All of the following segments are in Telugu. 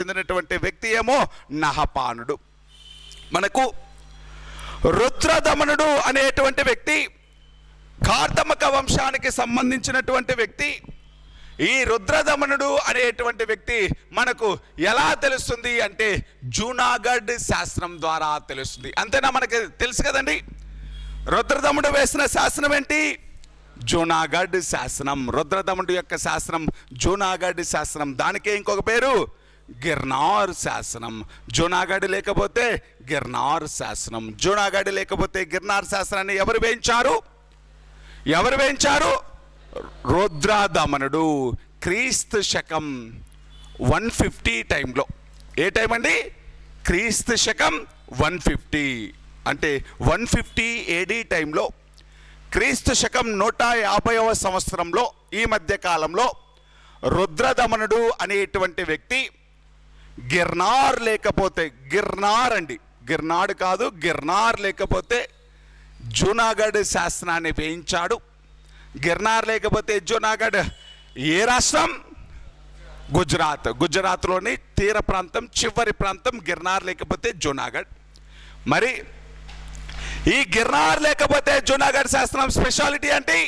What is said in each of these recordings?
చెందినటువంటి వ్యక్తి ఏమో నహపానుడు మనకు రుద్రదమనుడు అనేటువంటి వ్యక్తి కార్దమక వంశానికి సంబంధించినటువంటి వ్యక్తి ఈ రుద్రదమనుడు అనేటువంటి వ్యక్తి మనకు ఎలా తెలుస్తుంది అంటే జూనాగఢ్ శాస్త్రం ద్వారా తెలుస్తుంది అంతేనా మనకి తెలుసు కదండి రుద్రదముడు వేసిన శాసనం ఏంటి జూనాగఢ్ శాసనం రుద్రదముడు యొక్క శాసనం జూనాగఢ్ శాసనం దానికే ఇంకొక పేరు గిర్నార్ శాసనం జూనాగఢ్ లేకపోతే గిర్నార్ శాసనం జూనాగఢ్ లేకపోతే గిర్నార్ శాసనాన్ని ఎవరు వేయించారు ఎవరు వేయించారు రుద్రదమనుడు క్రీస్తు శకం వన్ ఫిఫ్టీ టైంలో ఏ టైం అండి క్రీస్తు శకం వన్ ఫిఫ్టీ అంటే వన్ ఫిఫ్టీ ఏడీ టైంలో క్రీస్తు శకం నూట యాభైవ సంవత్సరంలో ఈ మధ్య కాలంలో రుద్రదమనుడు అనేటువంటి వ్యక్తి గిర్నార్ లేకపోతే గిర్నార్ అండి గిర్నాడ్ కాదు గిర్నార్ లేకపోతే జూనాగఢ్ శాసనాన్ని వేయించాడు గిర్నార్ లేకపోతే జూనాగఢ్ ఏ రాష్ట్రం గుజరాత్ గుజరాత్లోని తీర ప్రాంతం చివరి ప్రాంతం గిర్నార్ లేకపోతే జూనాగఢ్ మరి ఈ గిర్నార్ లేకపోతే జూనాగఢ్ శాస్త్రం స్పెషాలిటీ అంటే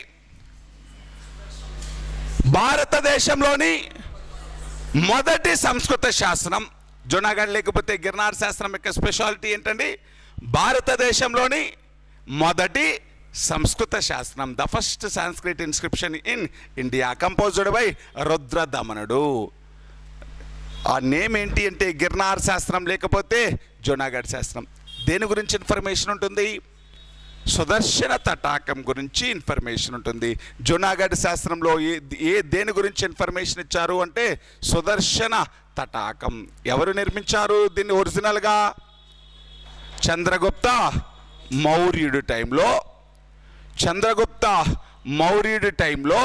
భారతదేశంలోని మొదటి సంస్కృత శాస్త్రం జూనాగఢ్ లేకపోతే గిర్నార్ శాస్త్రం యొక్క స్పెషాలిటీ ఏంటండి భారతదేశంలోని మొదటి సంస్కృత శాస్త్రం the first Sanskrit inscription in India composed by రుద్రదమనుడు ఆ నేమ్ ఏంటి అంటే గిర్నార్ శాస్త్రం లేకపోతే జూనాగఢ్ శాస్త్రం దేని గురించి ఇన్ఫర్మేషన్ ఉంటుంది సుదర్శన తటాకం గురించి ఇన్ఫర్మేషన్ ఉంటుంది జూనాగఢ్ శాస్త్రంలో ఏ ఏ దేని గురించి ఇన్ఫర్మేషన్ ఇచ్చారు అంటే సుదర్శన తటాకం ఎవరు నిర్మించారు దీన్ని ఒరిజినల్గా చంద్రగుప్త మౌర్యుడు టైంలో చంద్రగుప్త మౌర్యుడి టైంలో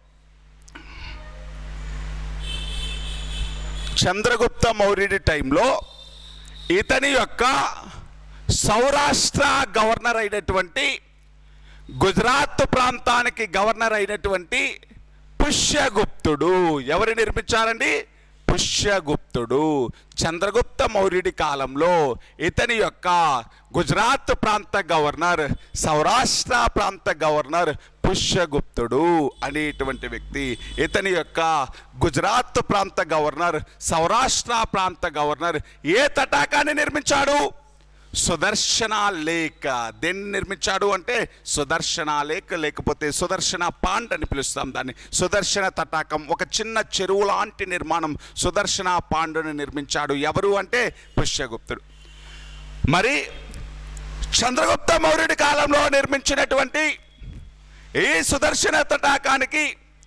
చంద్రగుప్త మౌర్యుడి టైంలో ఇతని యొక్క సౌరాష్ట్ర గవర్నర్ అయినటువంటి గుజరాత్ ప్రాంతానికి గవర్నర్ అయినటువంటి పుష్యగుప్తుడు ఎవరు నిర్మించారండి పుష్యగుప్తుడు చంద్రగుప్త మౌర్యుడి కాలంలో ఇతని యొక్క గుజరాత్ ప్రాంత గవర్నర్ సౌరాష్ట్ర ప్రాంత గవర్నర్ పుష్యగుప్తుడు అనేటువంటి వ్యక్తి ఇతని యొక్క గుజరాత్ ప్రాంత గవర్నర్ సౌరాష్ట్ర ప్రాంత గవర్నర్ ఏ తటాకాన్ని నిర్మించాడు సుదర్శన లేక్ దేన్ని నిర్మించాడు అంటే సుదర్శన లేక్ లేకపోతే సుదర్శన పాండ్ అని పిలుస్తాం దాన్ని సుదర్శన తటాకం ఒక చిన్న చెరువు లాంటి నిర్మాణం సుదర్శన పాండుని నిర్మించాడు ఎవరు అంటే పుష్యగుప్తుడు మరి చంద్రగుప్త మౌర్యుడి కాలంలో నిర్మించినటువంటి ఈ సుదర్శన తటాకానికి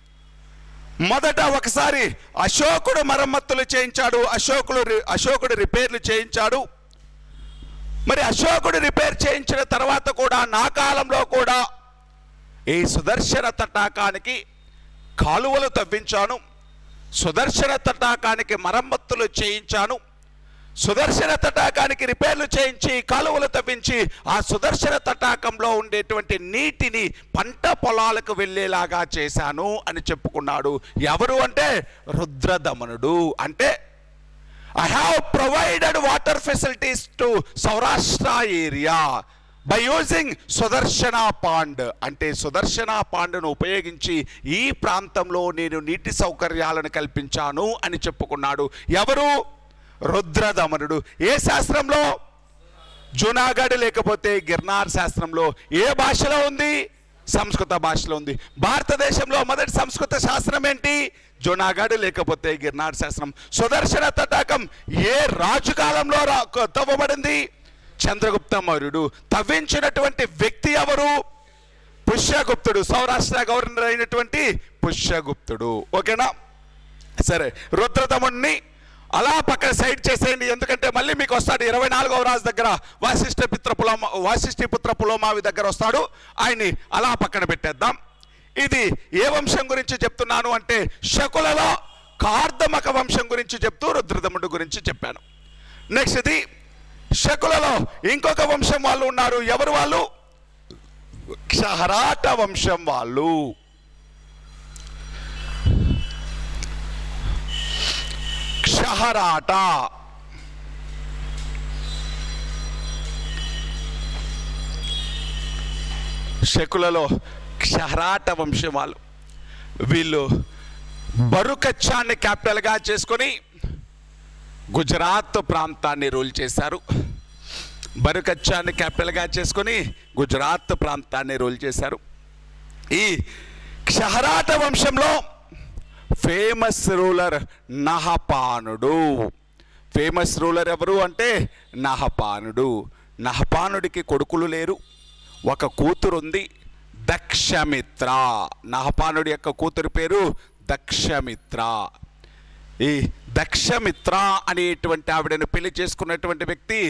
మొదట ఒకసారి అశోకుడు మరమ్మతులు చేయించాడు అశోకుడు రి- అశోకుడు రిపేర్లు చేయించాడు మరి అశోకుడు రిపేర్ చేయించిన తర్వాత కూడా నా కాలంలో కూడా ఈ సుదర్శన తటాకానికి కాలువలు తవ్వించాను సుదర్శన తటాకానికి మరమ్మతులు చేయించాను సుదర్శన తటాకానికి రిపేర్లు చేయించి కాలువలు తవ్వించి ఆ సుదర్శన తటాకంలో ఉండేటువంటి నీటిని పంట పొలాలకు వెళ్ళేలాగా చేశాను అని చెప్పుకున్నాడు ఎవరు అంటే రుద్రదమనుడు అంటే I have provided water facilities to Saurashtra area by using Sudarshana pond అంటే సుదర్శన పాండ్ను ఉపయోగించి ఈ ప్రాంతంలో నేను నీటి సౌకర్యాలను కల్పించాను అని చెప్పుకున్నాడు ఎవరు రుద్రదమనుడు ఏ శాస్త్రంలో జునాగఢ్ లేకపోతే గిర్నార్ శాస్త్రంలో ఏ భాషలో ఉంది సంస్కృత భాషలో ఉంది భారతదేశంలో మొదటి సంస్కృత శాస్త్రం ఏంటి జునాగఢ్ లేకపోతే గిర్నార్ శాస్త్రం సుదర్శన తటాకం ఏ రాజు కాలంలో రా- తవ్వబడింది చంద్రగుప్త మౌర్యుడు తవ్వించినటువంటి వ్యక్తి ఎవరు పుష్యగుప్తుడు సౌరాష్ట్ర గవర్నర్ అయినటువంటి పుష్యగుప్తుడు ఓకేనా సరే రుద్రదముణ్ణి అలా పక్కన సైడ్ చేసేయండి ఎందుకంటే మళ్ళీ మీకు వస్తాడు ఇరవై నాలుగవ రాజు దగ్గర వాసిష్ఠ పుత్ర పులోమ వాసిష్ఠి పుత్ర పులోమావి దగ్గర వస్తాడు ఆయన్ని అలా పక్కన పెట్టేద్దాం ఇది ఏ వంశం గురించి చెప్తున్నాను అంటే శకులలో కార్దమక వంశం గురించి చెప్తూ రుద్రదముడు గురించి చెప్పాను నెక్స్ట్ ఇది శకులలో ఇంకొక వంశం వాళ్ళు ఉన్నారు ఎవరు వాళ్ళు క్షహరాట వంశం వాళ్ళు క్ష క్షహరాట శకులలో క్షహరాట వంశం వాళ్ళు వీళ్ళు బరుకచ్చాన్ని క్యాపిటల్గా చేసుకొని గుజరాత్ ప్రాంతాన్ని రూల్ చేశారు బరుకచ్చాన్ని క్యాపిటల్గా చేసుకొని గుజరాత్ ప్రాంతాన్ని రూల్ చేశారు ఈ క్షహరాట వంశంలో ఫేమస్ రూలర్ నహపానుడు ఫేమస్ రూలర్ ఎవరు అంటే నహపానుడు నహపానుడికి కొడుకులు లేరు ఒక కూతురు ఉంది దక్షమిత్ర నహపానుడి యొక్క కూతురు పేరు దక్షమిత్ర ఈ దక్షమిత్ర అనేటువంటి ఆవిడను పెళ్లి చేసుకున్నటువంటి వ్యక్తి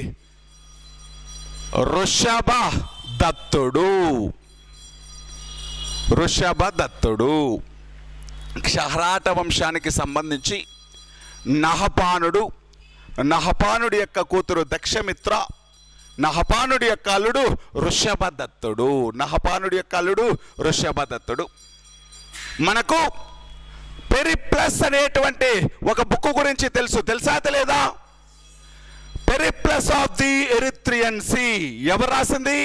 వృషభ దత్తుడు వృషభ దత్తుడు క్షహరాట వంశానికి సంబంధించి నహపానుడు నహపానుడి యొక్క కూతురు దక్షమిత్ర నహపానుడి యొక్క అల్లుడు వృషభ దత్తుడు నహపానుడి యొక్క అల్లుడు వృషభ దత్తుడు మనకు పెరిప్లస్ అనేటువంటి ఒక బుక్ గురించి తెలుసు తెలుసా తెలియదా Periplus of the Erythraean Sea ఎవరు రాసింది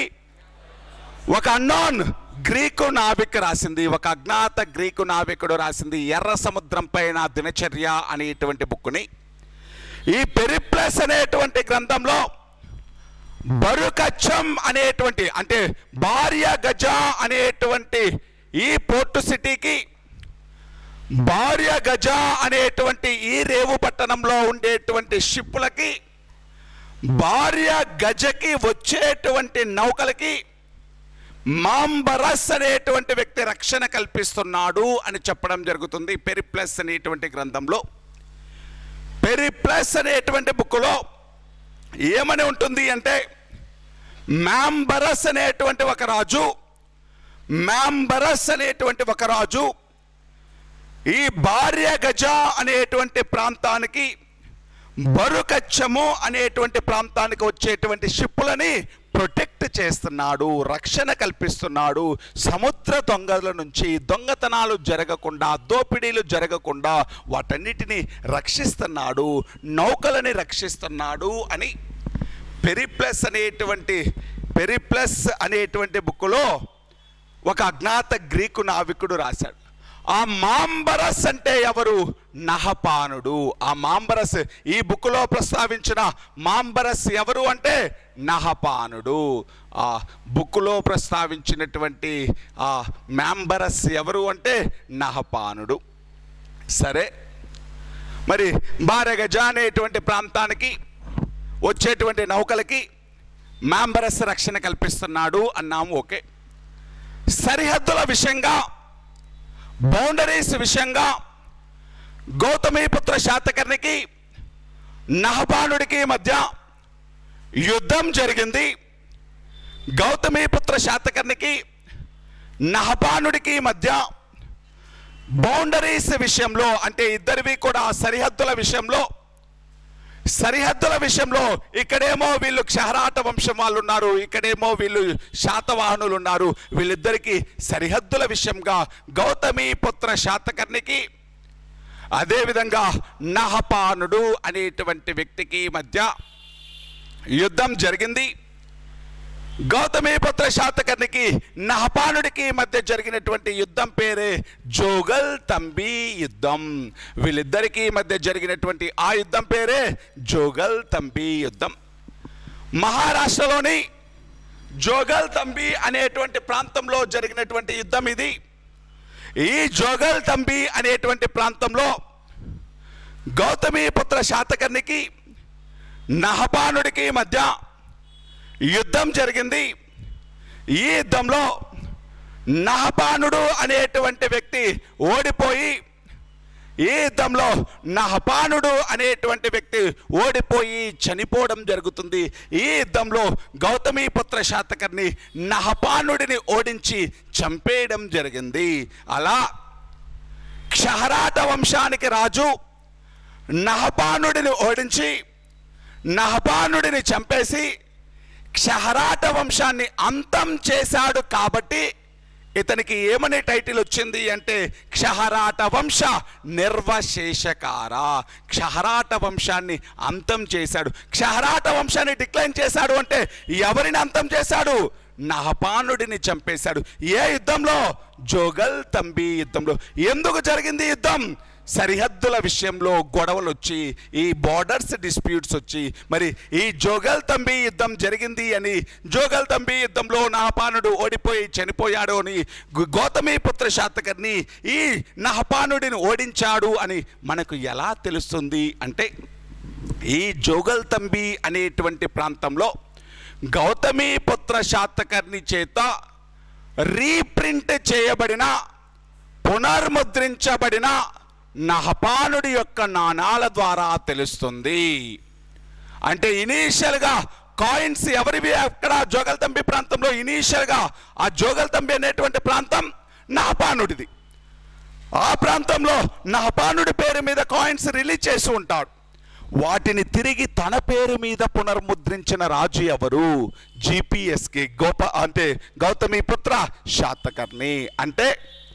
ఒక అన్నోన్ గ్రీకు నావిక్ రాసింది ఒక అజ్ఞాత గ్రీకు నావికుడు రాసింది ఎర్ర సముద్రం పైన దినచర్య అనేటువంటి బుక్ని ఈ పెరిప్లస్ అనేటువంటి గ్రంథంలో బరుకచ్చం అనేటువంటి అంటే భార్య గజ అనేటువంటి ఈ పోర్టు సిటీకి భార్య గజ అనేటువంటి ఈ రేవు పట్టణంలో ఉండేటువంటి షిప్పులకి భార్య గజకి వచ్చేటువంటి నౌకలకి మాంబరస్ అనేటువంటి వ్యక్తి రక్షణ కల్పిస్తున్నాడు అని చెప్పడం జరుగుతుంది పెరిప్లస్ అనేటువంటి గ్రంథంలో పెరిప్లస్ అనేటువంటి బుక్లో ఏమని ఉంటుంది అంటే మ్యాంబరస్ అనేటువంటి ఒక రాజు మ్యాంబరస్ అనేటువంటి ఒక రాజు ఈ భార్య గజ అనేటువంటి ప్రాంతానికి బరుకచ్చము అనేటువంటి ప్రాంతానికి వచ్చేటువంటి షిప్పులని ప్రొటెక్ట్ చేస్తున్నాడు రక్షణ కల్పిస్తున్నాడు సముద్ర దొంగల నుంచి దొంగతనాలు జరగకుండా దోపిడీలు జరగకుండా వాటన్నిటిని రక్షిస్తున్నాడు నౌకలని రక్షిస్తున్నాడు అని పెరిప్లస్ అనేటువంటి పెరిప్లస్ అనేటువంటి బుక్లో ఒక అజ్ఞాత గ్రీకు నావికుడు రాశాడు ఆ మాంబరస్ అంటే ఎవరు నహపానుడు ఆ మాంబరస్ ఈ బుక్లో ప్రస్తావించిన మాంబరస్ ఎవరు అంటే నహపానుడు ఆ బుక్లో ప్రస్తావించినటువంటి ఆ మ్యాంబరస్ ఎవరు అంటే నహపానుడు సరే మరి బారగజ అనేటువంటి ప్రాంతానికి వచ్చేటువంటి నౌకలకి మ్యాంబరస్ రక్షణ కల్పిస్తున్నాడు అన్నాము ఓకే సరిహద్దుల విషయంగా బౌండరీస్ విషయంగా గౌతమీపుత్ర శాతకర్ణికి నహపానుడికి మధ్య యుద్ధం జరిగింది గౌతమీపుత్ర శాతకర్ణికి నహపానుడికి మధ్య బౌండరీస్ విషయంలో అంటే ఇద్దరివి కూడా సరిహద్దుల విషయంలో సరిహద్దుల విషయంలో ఇక్కడేమో వీళ్ళు క్షహరాట వంశం వాళ్ళు ఉన్నారు ఇక్కడేమో వీళ్ళు శాతవాహనులు ఉన్నారు వీళ్ళిద్దరికి సరిహద్దుల విషయంగా గౌతమి పుత్ర శాతకర్ణికి అదేవిధంగా నహపానుడు అనేటువంటి వ్యక్తికి మధ్య యుద్ధం జరిగింది గౌతమీపుత్ర శాతకర్ణికి నహపానుడికి మధ్య జరిగినటువంటి యుద్ధం పేరే జోగల్ తంబి యుద్ధం వీళ్ళిద్దరికీ మధ్య జరిగినటువంటి ఆ యుద్ధం పేరే జోగల్ తంబి యుద్ధం మహారాష్ట్రలోని జోగల్ తంబి అనేటువంటి ప్రాంతంలో జరిగినటువంటి యుద్ధం ఇది ఈ జోగల్ తంబి అనేటువంటి ప్రాంతంలో గౌతమీపుత్ర శాతకర్ణికి నహపానుడికి మధ్య యుద్ధం జరిగింది ఈ యుద్ధంలో నహపానుడు అనేటువంటి వ్యక్తి ఓడిపోయి ఈ యుద్ధంలో నహపానుడు అనేటువంటి వ్యక్తి ఓడిపోయి చనిపోవడం జరుగుతుంది ఈ యుద్ధంలో గౌతమీపుత్ర శాతకర్ణి నహపానుడిని ఓడించి చంపేయడం జరిగింది అలా క్షహరాట వంశానికి రాజు నహపానుడిని ఓడించి నహపానుడిని చంపేసి క్షహరాట వంశాన్ని అంతం చేశాడు కాబట్టి ఇతనికి ఏమనే టైటిల్ వచ్చింది అంటే క్షహరాట వంశ నిర్వశేషకార క్షహరాట వంశాన్ని అంతం చేశాడు క్షహరాట వంశాన్ని డిక్లైన్ చేశాడు అంటే ఎవరిని అంతం చేశాడు నహపానుడిని చంపేశాడు ఏ యుద్ధంలో జోగల్ తంబి యుద్ధంలో ఎందుకు జరిగింది ఈ యుద్ధం సరిహద్దుల విషయంలో గొడవలు వచ్చి ఈ బార్డర్స్ డిస్ప్యూట్స్ వచ్చి మరి ఈ జోగల్ తంబి యుద్ధం జరిగింది అని జోగల్ తంబి యుద్ధంలో నహపానుడు ఓడిపోయి చనిపోయాడు అని గు- గౌతమి పుత్ర శాతకర్ని ఈ నహపానుడిని ఓడించాడు అని మనకు ఎలా తెలుస్తుంది అంటే ఈ జోగల్ తంబి అనేటువంటి ప్రాంతంలో గౌతమి పుత్ర శాతకర్ణి చేత రీప్రింట్ చేయబడిన పునర్ముద్రించబడిన నహపానుడి యొక్క నాణాల ద్వారా తెలుస్తుంది అంటే ఇనీషియల్గా కాయిన్స్ ఎవరివి అక్కడ జోగల్తంబి ప్రాంతంలో ఇనీషియల్గా ఆ జోగల్తంబి అనేటువంటి ప్రాంతం నహపానుడిది ఆ ప్రాంతంలో నహపానుడి పేరు మీద కాయిన్స్ రిలీజ్ చేసి ఉంటాడు వాటిని తిరిగి తన పేరు మీద పునర్ముద్రించిన రాజు ఎవరు జిపిఎస్కి గోప అంటే గౌతమి పుత్ర శాతకర్ణి అంటే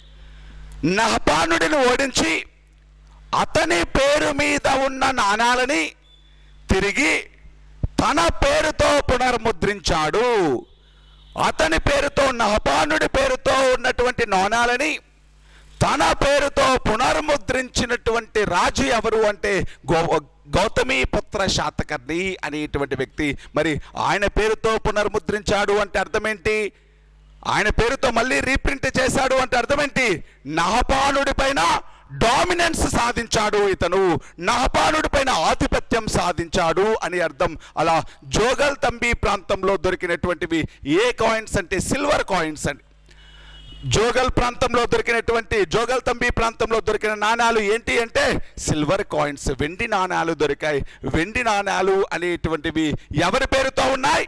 నహపానుడిని ఓడించి అతని పేరు మీద ఉన్న నాణాలని తిరిగి తన పేరుతో పునర్ముద్రించాడు అతని పేరుతో నహపానుడి పేరుతో ఉన్నటువంటి నాణాలని తన పేరుతో పునర్ముద్రించినటువంటి రాజు ఎవరు అంటే గో గౌతమి పుత్ర శాతకర్ణి అనేటువంటి వ్యక్తి మరి ఆయన పేరుతో పునర్ముద్రించాడు అంటే అర్థం ఏంటి ఆయన పేరుతో మళ్ళీ రీప్రింట్ చేశాడు అంటే అర్థం ఏంటి నహపానుడి పైన డామినెన్స్ సాధించాడు ఇతను నహపానుడి పైన ఆధిపత్యం సాధించాడు అని అర్థం అలా జోగల్ తంబి ప్రాంతంలో దొరికినటువంటివి ఏ కాయిన్స్ అంటే సిల్వర్ కాయిన్స్ అండి జోగల్ ప్రాంతంలో దొరికినటువంటి జోగల్ తంబి ప్రాంతంలో దొరికిన నాణాలు ఏంటి అంటే సిల్వర్ కాయిన్స్ వెండి నాణాలు దొరికాయి వెండి నాణాలు అనేటువంటివి ఎవరి పేరుతో ఉన్నాయి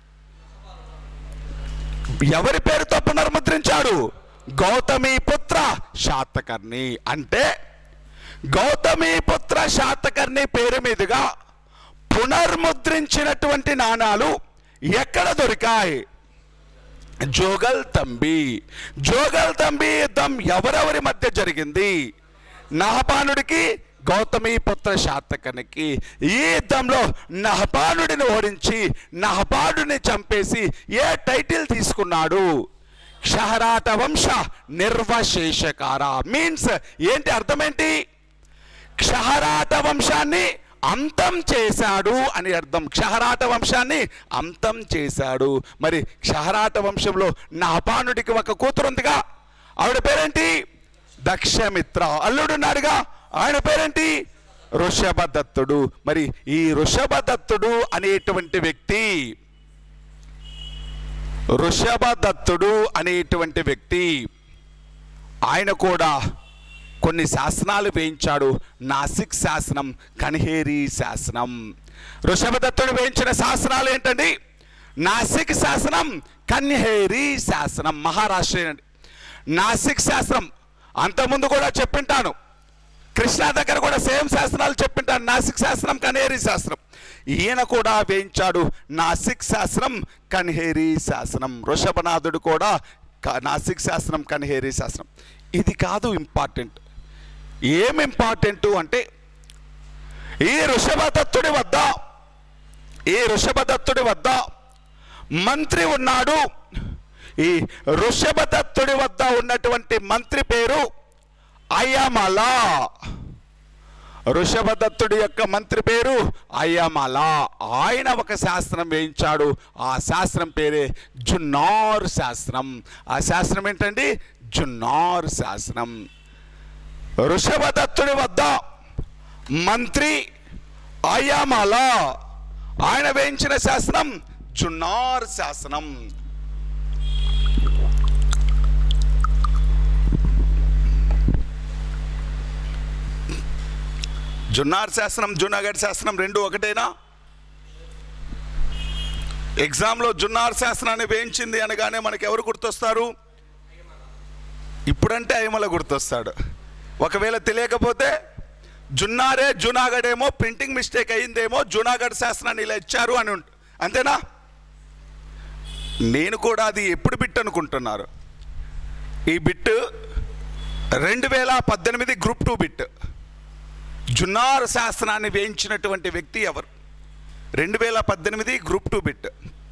ఎవరి పేరుతో పునర్ముద్రించాడు గౌతమి పుత్ర శాతకర్ణి అంటే గౌతమి పుత్ర శాతకర్ణి పేరు మీదుగా పునర్ముద్రించినటువంటి నాణాలు ఎక్కడ దొరికాయి జోగల్ తంబి జోగల్ తంబి యుద్ధం ఎవరెవరి మధ్య జరిగింది నహపానుడికి గౌతమి పుత్ర శాతకనికి ఈ యుద్ధంలో నహపానుడిని ఓడించి నహపానుడిని చంపేసి ఏ టైటిల్ తీసుకున్నాడు క్షహరాట వంశ నిర్వశేషకార మీన్స్ ఏంటి అర్థం ఏంటి క్షహరాట వంశాన్ని అంతం చేశాడు అని అర్థం క్షహరాట వంశాన్ని అంతం చేశాడు మరి క్షహరాట వంశంలో నహపానుడికి ఒక కూతురు ఉందిగా ఆవిడ పేరేంటి దక్షమిత్ర అల్లుడున్నాడుగా ఆయన పేరేంటి ఋషభదత్తుడు మరి ఈ ఋషభదత్తుడు అనేటువంటి వ్యక్తి ఋషభదత్తుడు అనేటువంటి వ్యక్తి ఆయన కూడా కొన్ని శాసనాలు వేయించాడు నాసిక్ శాసనం కన్హేరి శాసనం ఋషభదత్తుడు వేయించిన శాసనాలు ఏంటండి నాసిక్ శాసనం కన్హేరి శాసనం మహారాష్ట్ర అండి నాసిక్ శాసనం అంతకుముందు కూడా చెప్పింటాను కృష్ణా దగ్గర కూడా సేమ్ శాసనాలు చెప్పింటాను నాసిక్ శాస్త్రం కన్హేరి శాస్త్రం ఈయన కూడా వేయించాడు నాసిక్ శాస్త్రం కన్హేరి శాసనం వృషభనాథుడు కూడా క- నాసిక్ శాస్త్రం కన్హేరి శాస్త్రం ఇది కాదు ఇంపార్టెంట్ ఏం ఇంపార్టెంట్ అంటే ఈ ఋషభదత్తుడి వద్ద ఈ ఋషభదత్తుడి వద్ద మంత్రి ఉన్నాడు ఈ ఋషభదత్తుడి వద్ద ఉన్నటువంటి మంత్రి పేరు అయమల ఋషభదత్తుడి యొక్క మంత్రి పేరు అయ్యమల ఆయన ఒక శాస్త్రం వేయించాడు ఆ శాస్త్రం పేరే జున్నార్ శాస్త్రం ఆ శాస్త్రం ఏంటండి జున్నార్ శాస్త్రం ఋషభదత్తుడి వద్ద మంత్రి అయ్యమల ఆయన వేయించిన శాస్త్రం జున్నార్ శాసనం జున్నార్ శాసనం జునాగఢ్ శాసనం రెండు ఒకటేనా ఎగ్జామ్లో జున్నార్ శాసనాన్ని వేయించింది అనగానే మనకి ఎవరు గుర్తొస్తారు ఇప్పుడంటే అయమల గుర్తొస్తాడు ఒకవేళ తెలియకపోతే జున్నారే జునాగఢ్ ఏమో ప్రింటింగ్ మిస్టేక్ అయిందేమో జునాగఢ్ శాసనాన్ని ఇలా ఇచ్చారు అని ఉంట అంతేనా నేను కూడా అది ఎప్పుడు బిట్ అనుకుంటున్నారు ఈ బిట్ రెండు వేల పద్దెనిమిది గ్రూప్ టూ బిట్ జున్నార్ శాస్త్రాన్ని వేయించినటువంటి వ్యక్తి ఎవరు రెండు వేల పద్దెనిమిది గ్రూప్ టూ బిట్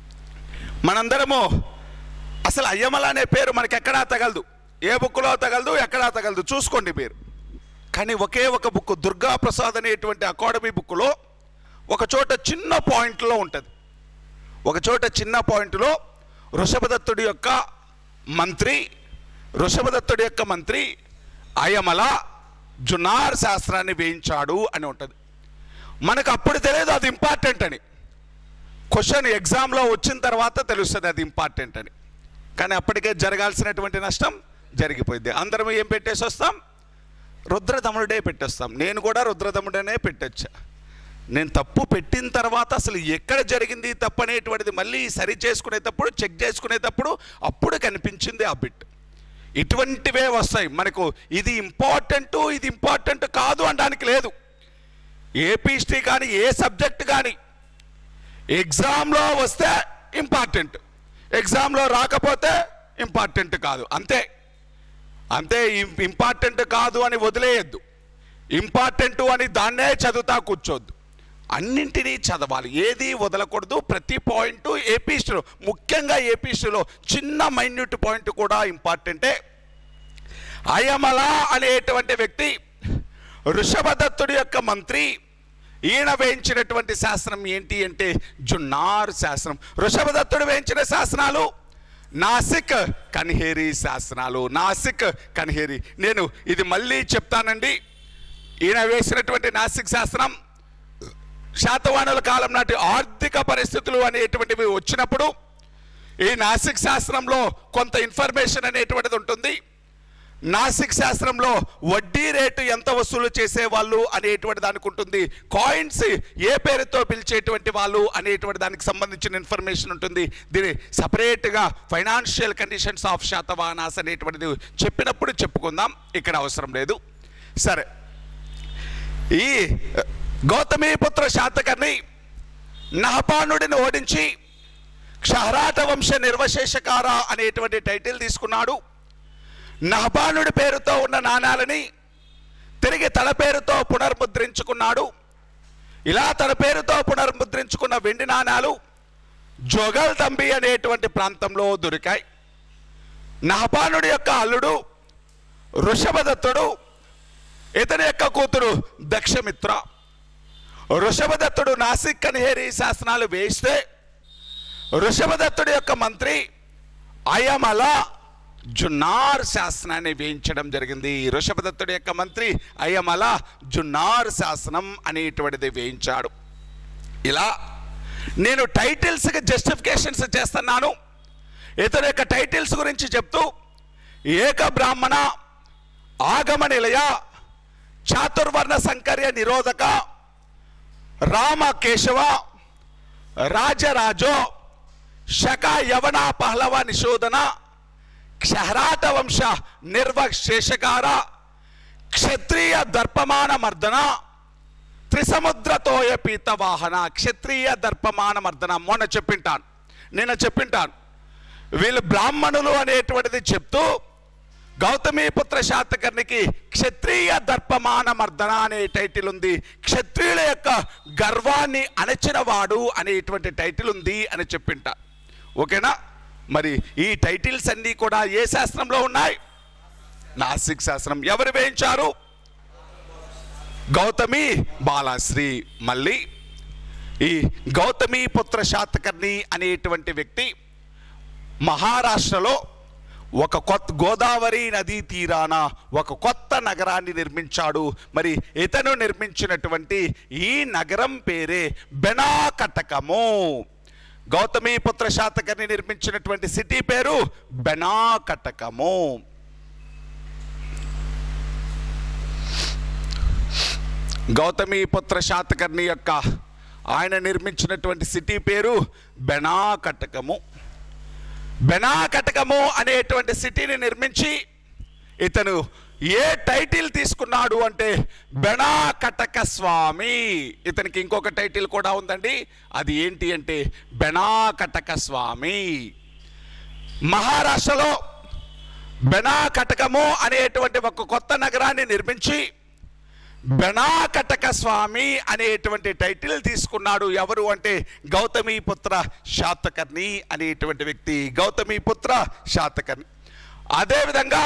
మనందరము అసలు అయ్యమల అనే పేరు మనకి ఎక్కడా తగలదు ఏ బుక్లో తగలదు ఎక్కడా తగలదు చూసుకోండి మీరు కానీ ఒకే ఒక బుక్ దుర్గా ప్రసాద్ అనేటువంటి అకాడమీ బుక్లో ఒక చోట చిన్న పాయింట్లో ఉంటుంది ఒక చోట చిన్న పాయింట్లో వృషభదత్తుడి యొక్క మంత్రి వృషభదత్తుడి యొక్క మంత్రి అయమల జునార్ శాస్త్రాన్ని వేయించాడు అని ఉంటుంది మనకు అప్పుడు తెలియదు అది ఇంపార్టెంట్ అని క్వశ్చన్ ఎగ్జామ్లో వచ్చిన తర్వాత తెలుస్తుంది అది ఇంపార్టెంట్ అని కానీ అప్పటికే జరగాల్సినటువంటి నష్టం జరిగిపోయింది అందరం ఏం పెట్టేసి వస్తాం రుద్రదముడే పెట్టేస్తాం నేను కూడా రుద్రదముడనే పెట్టొచ్చా నేను తప్పు పెట్టిన తర్వాత అసలు ఎక్కడ జరిగింది తప్పు అనేటువంటిది మళ్ళీ సరి చేసుకునేటప్పుడు చెక్ చేసుకునేటప్పుడు అప్పుడు కనిపించింది ఆ బిట్ ఇటువంటివే వస్తాయి మనకు ఇది ఇంపార్టెంట్ ఇది ఇంపార్టెంట్ కాదు అనడానికి లేదు ఏపీ హిస్టరీ కానీ ఏ సబ్జెక్ట్ కానీ ఎగ్జామ్లో వస్తే ఇంపార్టెంట్ ఎగ్జామ్లో రాకపోతే ఇంపార్టెంట్ కాదు అంతే అంతే ఇం- ఇంపార్టెంట్ కాదు అని వదిలేయద్దు ఇంపార్టెంట్ అని దాన్నే చదువుతా కూర్చోద్దు అన్నింటినీ చదవాలి ఏది వదలకూడదు ప్రతి పాయింట్ ఏపీ హిస్టరీలో ముఖ్యంగా ఏపీ హిస్టరీలో చిన్న మైన్యూట్ పాయింట్ కూడా ఇంపార్టెంటే అయమల అనేటువంటి వ్యక్తి వృషభదత్తుడి యొక్క మంత్రి ఈయన వేయించినటువంటి శాసనం ఏంటి అంటే జున్నార్ శాసనం వృషభదత్తుడు వేయించిన శాసనాలు నాసిక్ కన్హేరి శాసనాలు నాసిక్ కన్హేరి నేను ఇది మళ్ళీ చెప్తానండి ఈయన వేసినటువంటి నాసిక్ శాసనం శాతవాహనుల కాలం నాటి ఆర్థిక పరిస్థితులు అనేటువంటివి వచ్చినప్పుడు ఈ నాసిక్ శాస్త్రంలో కొంత ఇన్ఫర్మేషన్ అనేటువంటిది ఉంటుంది నాసిక్ శాస్త్రంలో వడ్డీ రేటు ఎంత వసూలు చేసేవాళ్ళు అనేటువంటి దానికి ఉంటుంది కాయిన్స్ ఏ పేరుతో పిలిచేటువంటి వాళ్ళు అనేటువంటి దానికి సంబంధించిన ఇన్ఫర్మేషన్ ఉంటుంది దీని సపరేట్గా ఫైనాన్షియల్ కండిషన్స్ ఆఫ్ శాతవాహనాస్ అనేటువంటిది చెప్పినప్పుడు చెప్పుకుందాం ఇక్కడ అవసరం లేదు సరే ఈ గౌతమీపుత్ర శాతకర్ణి నహపానుడిని ఓడించి క్షహరాట వంశ నిర్వశేషకార అనేటువంటి టైటిల్ తీసుకున్నాడు నహపానుడి పేరుతో ఉన్న నాణాలని తిరిగి తన పేరుతో పునర్ముద్రించుకున్నాడు ఇలా తన పేరుతో పునర్ముద్రించుకున్న వెండి నాణాలు జోగల్ తంబి అనేటువంటి ప్రాంతంలో దొరికాయి నహపానుడి యొక్క అల్లుడు వృషభదత్తుడు ఇతని యొక్క కూతురు దక్షమిత్ర వృషభదత్తుడు నాసిక్ కన్హేరి శాసనాలు వేయిస్తే వృషభదత్తుడి యొక్క మంత్రి అయమల జున్నార్ శాసనాన్ని వేయించడం జరిగింది వృషభదత్తుడి యొక్క మంత్రి అయమల జున్నార్ శాసనం అనేటువంటిది వేయించాడు ఇలా నేను టైటిల్స్కి జస్టిఫికేషన్స్ చేస్తున్నాను ఇతని యొక్క టైటిల్స్ గురించి చెప్తూ ఏక బ్రాహ్మణ ఆగమ నిలయ చాతుర్వర్ణ సంకర్య నిరోధక రామ కేశవ రాజరాజో శక యవన పహలవ నిషోధన క్షహరాట వంశ నిర్వశేషకార క్షత్రియ దర్పమాన మర్దన త్రిసముద్రతోయ పీత వాహన క్షత్రియ దర్పమాన మర్దన మొన్న చెప్పింటాను నిన్న చెప్పింటాను వీళ్ళు బ్రాహ్మణులు అనేటువంటిది చెప్తూ గౌతమీపుత్ర శాతకర్ణికి క్షత్రియ దర్పమాన మర్దన అనే టైటిల్ ఉంది క్షత్రియుల యొక్క గర్వాన్ని అణచినవాడు అనేటువంటి టైటిల్ ఉంది అని చెప్పింట ఓకేనా మరి ఈ టైటిల్స్ అన్నీ కూడా ఏ శాస్త్రంలో ఉన్నాయి నాసిక్ శాస్త్రం ఎవరు వేయించారు గౌతమి బాలాశ్రీ మళ్ళీ ఈ గౌతమి పుత్ర శాతకర్ణి అనేటువంటి వ్యక్తి మహారాష్ట్రలో ఒక కొత్త గోదావరి నదీ తీరాన ఒక కొత్త నగరాన్ని నిర్మించాడు మరి ఇతను నిర్మించినటువంటి ఈ నగరం పేరే బెనాకటకము గౌతమీపుత్ర శాతకర్ణి నిర్మించినటువంటి సిటీ పేరు బెనాకటకము గౌతమీపుత్ర శాతకర్ణి యొక్క ఆయన నిర్మించినటువంటి సిటీ పేరు బెనాకటకము బెనాకటకము అనేటువంటి సిటీని నిర్మించి ఇతను ఏ టైటిల్ తీసుకున్నాడు అంటే బెనాకటక స్వామి ఇతనికి ఇంకొక టైటిల్ కూడా ఉందండి అది ఏంటి అంటే బెనాకటక స్వామి మహారాష్ట్రలో బెనాకటకము అనేటువంటి ఒక కొత్త నగరాన్ని నిర్మించి బెనాకటక స్వామి అనేటువంటి టైటిల్ తీసుకున్నాడు ఎవరు అంటే గౌతమి పుత్ర శాతకర్ణి అనేటువంటి వ్యక్తి గౌతమి పుత్ర శాతకర్ణి అదేవిధంగా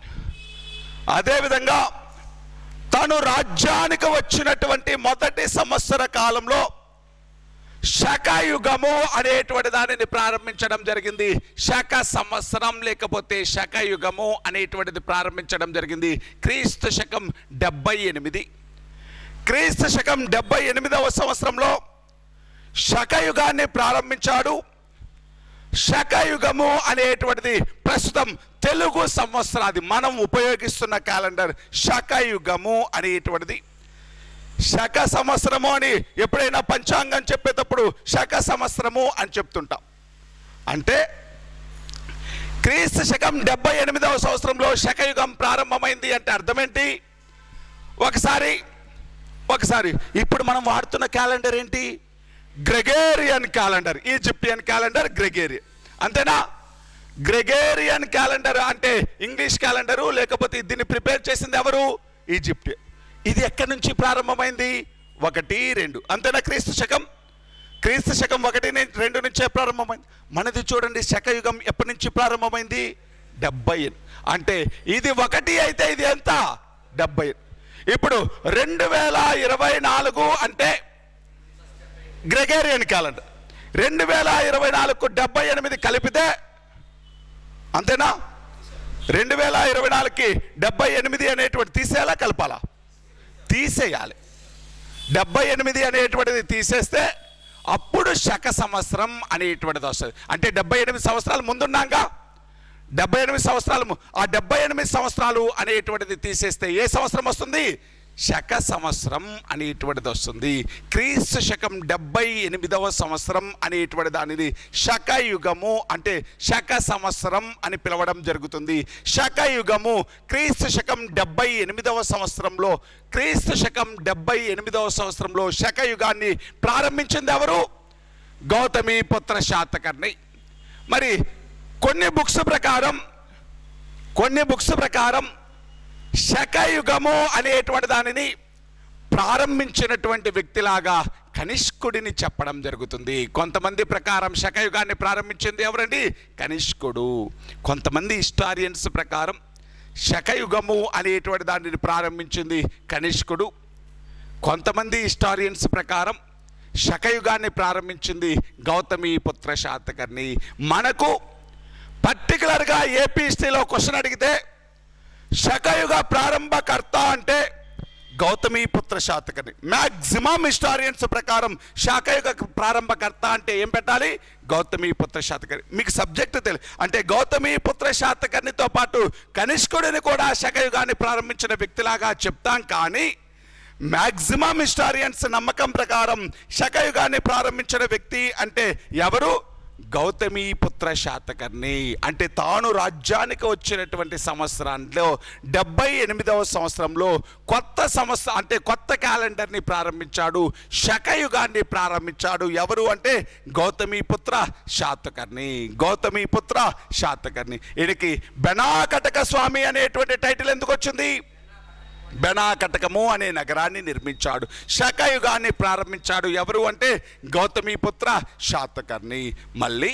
అదేవిధంగా తను రాజ్యానికి వచ్చినటువంటి మొదటి సంవత్సర కాలంలో శకయుగము అనేటువంటి దానిని ప్రారంభించడం జరిగింది శక సంవత్సరం లేకపోతే శకయుగము అనేటువంటిది ప్రారంభించడం జరిగింది క్రీస్తు శకం డెబ్బై ఎనిమిది క్రీస్తు శకం డెబ్బై ఎనిమిదవ సంవత్సరంలో శకయుగాన్ని ప్రారంభించాడు శకయుగము అనేటువంటిది ప్రస్తుతం తెలుగు సంవత్సరాది మనం ఉపయోగిస్తున్న క్యాలెండర్ శకయుగము అనేటువంటిది శక సంవత్సరము అని ఎప్పుడైనా పంచాంగం చెప్పేటప్పుడు శక సంవత్సరము అని చెప్తుంటాం అంటే క్రీస్తు శకం డెబ్బై ఎనిమిదవ సంవత్సరంలో శకయుగం ప్రారంభమైంది అంటే అర్థం ఏంటి ఒకసారి ఒకసారి ఇప్పుడు మనం వాడుతున్న క్యాలెండర్ ఏంటి Gregorian calendar Egyptian calendar Gregorian అంతేనా గ్రెగేరియన్ క్యాలెండర్ అంటే ఇంగ్లీష్ క్యాలెండరు లేకపోతే దీన్ని ప్రిపేర్ చేసింది ఎవరు ఈజిప్ట్ ఇది ఎక్కడి నుంచి ప్రారంభమైంది ఒకటి రెండు అంతేనా క్రీస్తు శకం క్రీస్తు శకం ఒకటి ని- రెండు నుంచే ప్రారంభమైంది మనది చూడండి శకయుగం ఎప్పటి నుంచి ప్రారంభమైంది డెబ్బై అంటే ఇది ఒకటి అయితే ఇది ఎంత డెబ్బై ఇప్పుడు రెండు వేల ఇరవై నాలుగు అంటే గ్రెగేరియన్ క్యాలెండర్ రెండు వేల ఇరవై నాలుగు డెబ్బై ఎనిమిది కలిపితే అంతేనా రెండు వేల ఇరవై నాలుగుకి డెబ్బై ఎనిమిది అనేటువంటి తీసేయాలా కలపాలా తీసేయాలి డెబ్బై ఎనిమిది అనేటువంటిది తీసేస్తే అప్పుడు శక సంవత్సరం అనేటువంటిది వస్తుంది అంటే డెబ్బై ఎనిమిది సంవత్సరాలు ముందున్నాగా డెబ్బై ఎనిమిది సంవత్సరాలు ము- ఆ డెబ్బై ఎనిమిది సంవత్సరాలు అనేటువంటిది తీసేస్తే ఏ సంవత్సరం వస్తుంది శక సంవత్సరం అనేటువంటిది వస్తుంది క్రీస్తు శకం డెబ్బై ఎనిమిదవ సంవత్సరం అనేటువంటి దానిని శకయుగము అంటే శక సంవత్సరం అని పిలవడం జరుగుతుంది శకయుగము క్రీస్తు శకం డెబ్బై ఎనిమిదవ సంవత్సరంలో క్రీస్తు శకం డెబ్బై ఎనిమిదవ సంవత్సరంలో శకయుగాన్ని ప్రారంభించింది ఎవరు గౌతమి పుత్ర శాతకర్ణి మరి కొన్ని బుక్స్ ప్రకారం కొన్ని బుక్స్ ప్రకారం శకయుగము అనేటువంటి దానిని ప్రారంభించినటువంటి వ్యక్తిలాగా కనిష్కుడిని చెప్పడం జరుగుతుంది కొంతమంది ప్రకారం శకయుగాన్ని ప్రారంభించింది ఎవరండి కనిష్కుడు కొంతమంది హిస్టారియన్స్ ప్రకారం శకయుగము అనేటువంటి దానిని ప్రారంభించింది కనిష్కుడు కొంతమంది హిస్టారియన్స్ ప్రకారం శకయుగాన్ని ప్రారంభించింది గౌతమి పుత్ర శాతకర్ణి మనకు పర్టికులర్గా ఏపీ హిస్టరీలో క్వశ్చన్ అడిగితే శకయుగ ప్రారంభకర్త అంటే Gautamiputra Satakarni maximum historians ప్రకారం శాకయుగ ప్రారంభకర్త అంటే ఏం పెట్టాలి గౌతమి పుత్ర శాతకర్ణి మీకు సబ్జెక్ట్ తెలియదు అంటే గౌతమి పుత్ర శాతకర్ణితో పాటు కనిష్కుడిని కూడా శకయుగాన్ని ప్రారంభించిన వ్యక్తిలాగా చెప్తాం కానీ మ్యాక్సిమం హిస్టారియన్స్ నమ్మకం ప్రకారం శకయుగాన్ని ప్రారంభించిన వ్యక్తి అంటే ఎవరు గౌతమి పుత్ర శాతకర్ణి అంటే తాను రాజ్యానికి వచ్చినటువంటి సంవత్సరంలో డెబ్బై ఎనిమిదవ సంవత్సరంలో కొత్త సంవత్సరం అంటే కొత్త క్యాలెండర్ని ప్రారంభించాడు శకయుగాన్ని ప్రారంభించాడు ఎవరు అంటే గౌతమి పుత్ర శాతకర్ణి గౌతమి పుత్ర శాతకర్ణి ఈయనకి బెనాకటక స్వామి అనేటువంటి టైటిల్ ఎందుకు వచ్చింది బెనాకటకము అనే నగరాన్ని నిర్మించాడు శకయుగాన్ని ప్రారంభించాడు ఎవరు అంటే గౌతమిపుత్ర శాతకర్ణి మళ్ళీ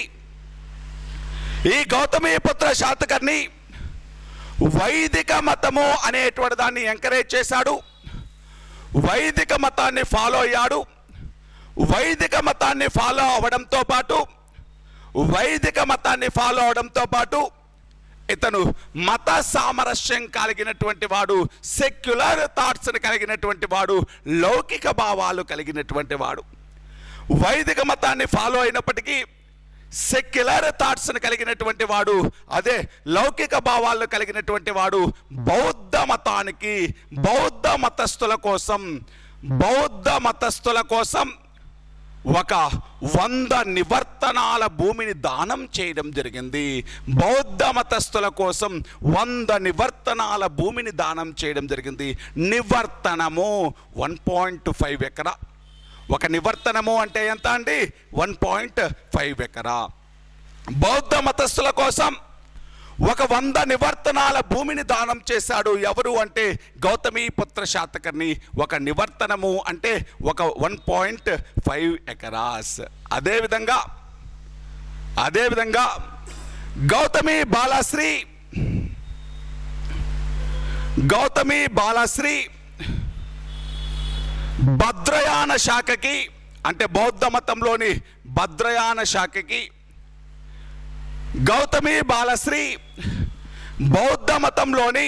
ఈ గౌతమిపుత్ర శాతకర్ణి వైదిక మతము అనేటువంటి దాన్ని ఎంకరేజ్ చేశాడు వైదిక మతాన్ని ఫాలో అయ్యాడు వైదిక మతాన్ని ఫాలో అవ్వడంతో పాటు వైదిక మతాన్ని ఫాలో అవడంతో పాటు ఇతను మత సామరస్యం కలిగినటువంటి వాడు సెక్యులర్ థాట్స్ కలిగినటువంటి వాడు లౌకిక భావాలు కలిగినటువంటి వాడు వైదిక మతాన్ని ఫాలో అయినప్పటికీ సెక్యులర్ థాట్స్ కలిగినటువంటి వాడు అదే లౌకిక భావాలు కలిగినటువంటి వాడు బౌద్ధ మతానికి బౌద్ధ మతస్థుల కోసం బౌద్ధ మతస్థుల కోసం ఒక వంద నివర్తనాల భూమిని దానం చేయడం జరిగింది బౌద్ధ మతస్థుల కోసం వంద నివర్తనాల భూమిని దానం చేయడం జరిగింది నివర్తనము వన్ పాయింట్ ఫైవ్ ఎకరా ఒక నివర్తనము అంటే ఎంత అండి వన్ పాయింట్ ఫైవ్ ఎకరా బౌద్ధ మతస్థుల కోసం ఒక వంద నివర్తనాల భూమిని దానం చేశాడు ఎవరు అంటే గౌతమి పుత్ర శాతకర్ణి ఒక నివర్తనము అంటే ఒక వన్ పాయింట్ ఫైవ్ ఎకరాస్ అదేవిధంగా అదేవిధంగా గౌతమి బాలశ్రీ గౌతమి బాలశ్రీ భద్రయాన శాఖకి అంటే బౌద్ధ మతంలోని భద్రయాన శాఖకి గౌతమి బాలశ్రీ బౌద్ధ మతంలోని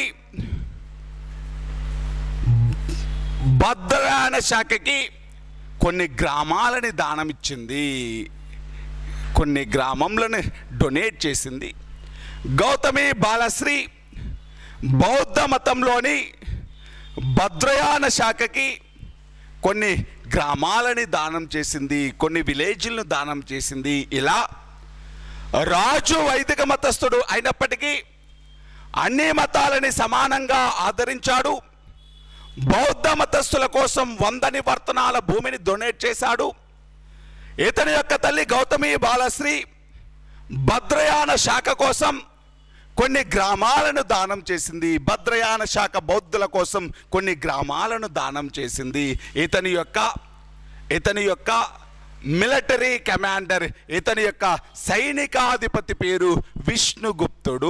భద్రయాన శాఖకి కొన్ని గ్రామాలని దానమిచ్చింది కొన్ని గ్రామంలను డొనేట్ చేసింది గౌతమి బాలశ్రీ బౌద్ధ మతంలోని భద్రయాన శాఖకి కొన్ని గ్రామాలని దానం చేసింది కొన్ని విలేజ్లను దానం చేసింది ఇలా రాజు వైదిక మతస్థుడు అయినప్పటికీ అన్ని మతాలని సమానంగా ఆదరించాడు బౌద్ధ మతస్థుల కోసం వంద నివర్తనాల భూమిని డొనేట్ చేశాడు ఇతని యొక్క తల్లి గౌతమి బాలశ్రీ భద్రయాన శాఖ కోసం కొన్ని గ్రామాలను దానం చేసింది భద్రయాన శాఖ బౌద్ధుల కోసం కొన్ని గ్రామాలను దానం చేసింది ఇతని యొక్క ఇతని యొక్క మిలిటరీ కమాండర్ ఇతని యొక్క సైనికాధిపతి పేరు విష్ణుగుప్తుడు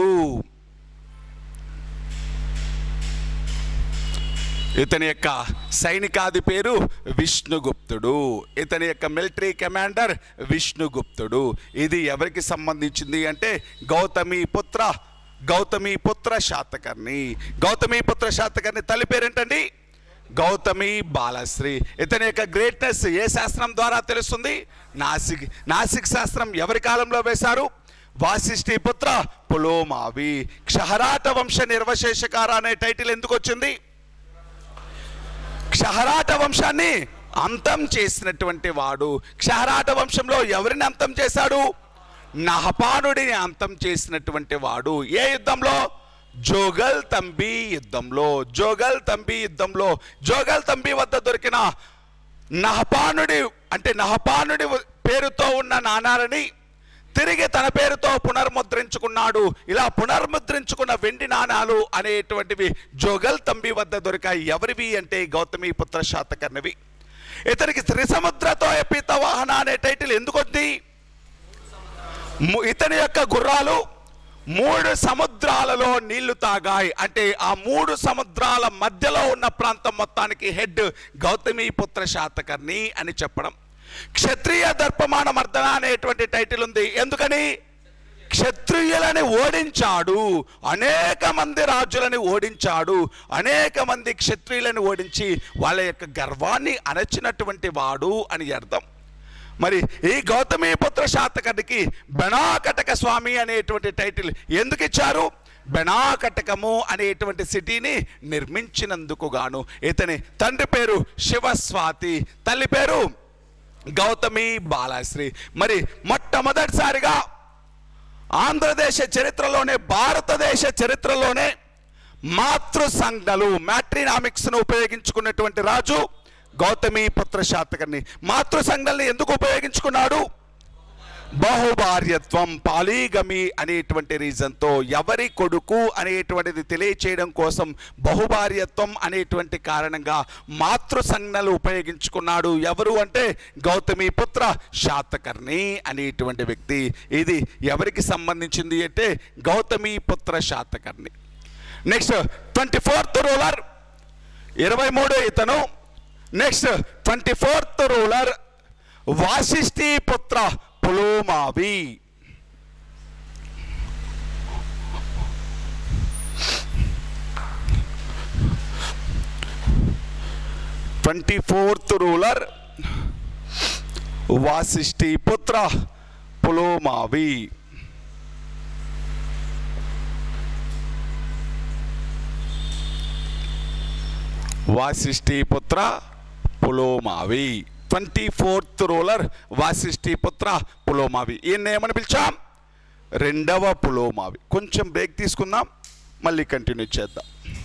ఇతని యొక్క సైనికాది పేరు విష్ణుగుప్తుడు ఇతని యొక్క మిలిటరీ కమాండర్ విష్ణుగుప్తుడు ఇది ఎవరికి సంబంధించింది అంటే గౌతమి పుత్ర గౌతమి పుత్ర శాతకర్ణి గౌతమి పుత్ర శాతకర్ణి తల్లి పేరేంటండి గౌతమి బాలశ్రీ ఇతని యొక్క గ్రేట్నెస్ ఏ శాస్త్రం ద్వారా తెలుస్తుంది నాసిక్ నాసిక్ శాస్త్రం ఎవరి కాలంలో వేశారు వాసిష్ఠి పుత్ర పులోమావి క్షహరాట వంశ నిర్వశేషకార అనే టైటిల్ ఎందుకు వచ్చింది క్షహరాట వంశాన్ని అంతం చేసినటువంటి వాడు క్షహరాట వంశంలో ఎవరిని అంతం చేశాడు నహపానుడిని అంతం చేసినటువంటి వాడు ఏ యుద్ధంలో జోగల్ తంబి యుద్ధంలో జోగల్ తంబి యుద్ధంలో జోగల్ తంబి వద్ద దొరికిన నహపానుడి అంటే నహపానుడి పేరుతో ఉన్న నాణాలని తిరిగి తన పేరుతో పునర్ముద్రించుకున్నాడు ఇలా పునర్ముద్రించుకున్న వెండి నాణాలు అనేటువంటివి జోగల్ తంబి వద్ద దొరికాయి ఎవరివి అంటే గౌతమి పుత్ర శాతకర్ణవి ఇతనికి త్రిసముద్రతో ఎప్పిత వాహన అనే టైటిల్ ఎందుకు ఉంది ము- ఇతని యొక్క గుర్రాలు మూడు సముద్రాలలో నీళ్లు తాగాయి అంటే ఆ మూడు సముద్రాల మధ్యలో ఉన్న ప్రాంతం మొత్తానికి హెడ్ గౌతమి పుత్ర శాతకర్ణి అని చెప్పడం క్షత్రియ దర్పమాన మర్దన అనేటువంటి టైటిల్ ఉంది ఎందుకని క్షత్రియులని ఓడించాడు అనేక మంది రాజులని ఓడించాడు అనేక మంది క్షత్రియులను ఓడించి వాళ్ళ యొక్క గర్వాన్ని అణచినటువంటి వాడు అని అర్థం మరి ఈ గౌతమి పుత్ర శాతకర్ణికి బెనాకటక స్వామి అనేటువంటి టైటిల్ ఎందుకు ఇచ్చారు బెనాకటకము అనేటువంటి సిటీని నిర్మించినందుకు గాను ఇతని తండ్రి పేరు శివస్వాతి తల్లి పేరు గౌతమి బాలాశ్రీ మరి మొట్టమొదటిసారిగా ఆంధ్రదేశ చరిత్రలోనే భారతదేశ చరిత్రలోనే మాతృ సంజ్ఞలు మ్యాట్రినామిక్స్ను ఉపయోగించుకున్నటువంటి రాజు గౌతమి పుత్ర శాతకర్ణి మాతృ సంజ్ఞల్ని ఎందుకు ఉపయోగించుకున్నాడు బహుభార్యత్వం పాలీగమి అనేటువంటి రీజన్తో ఎవరి కొడుకు అనేటువంటిది తెలియచేయడం కోసం బహుభార్యత్వం అనేటువంటి కారణంగా మాతృ సంజ్ఞలు ఉపయోగించుకున్నాడు ఎవరు అంటే గౌతమి పుత్ర శాతకర్ణి అనేటువంటి వ్యక్తి ఇది ఎవరికి సంబంధించింది అంటే Gautamiputra Satakarni next twenty fourth ruler ఇరవై మూడు ఇతను next twenty fourth ruler Vasishthiputra Pulumavi twenty fourth ruler Vasishthiputra Pulumavi Vasishthiputra Pulumavi twenty fourth ruler Vasishthiputra Pulumavi ఈయన ఏమని పిలిచాం రెండవ పులోమావి కొంచెం బ్రేక్ తీసుకుందాం మళ్ళీ కంటిన్యూ చేద్దాం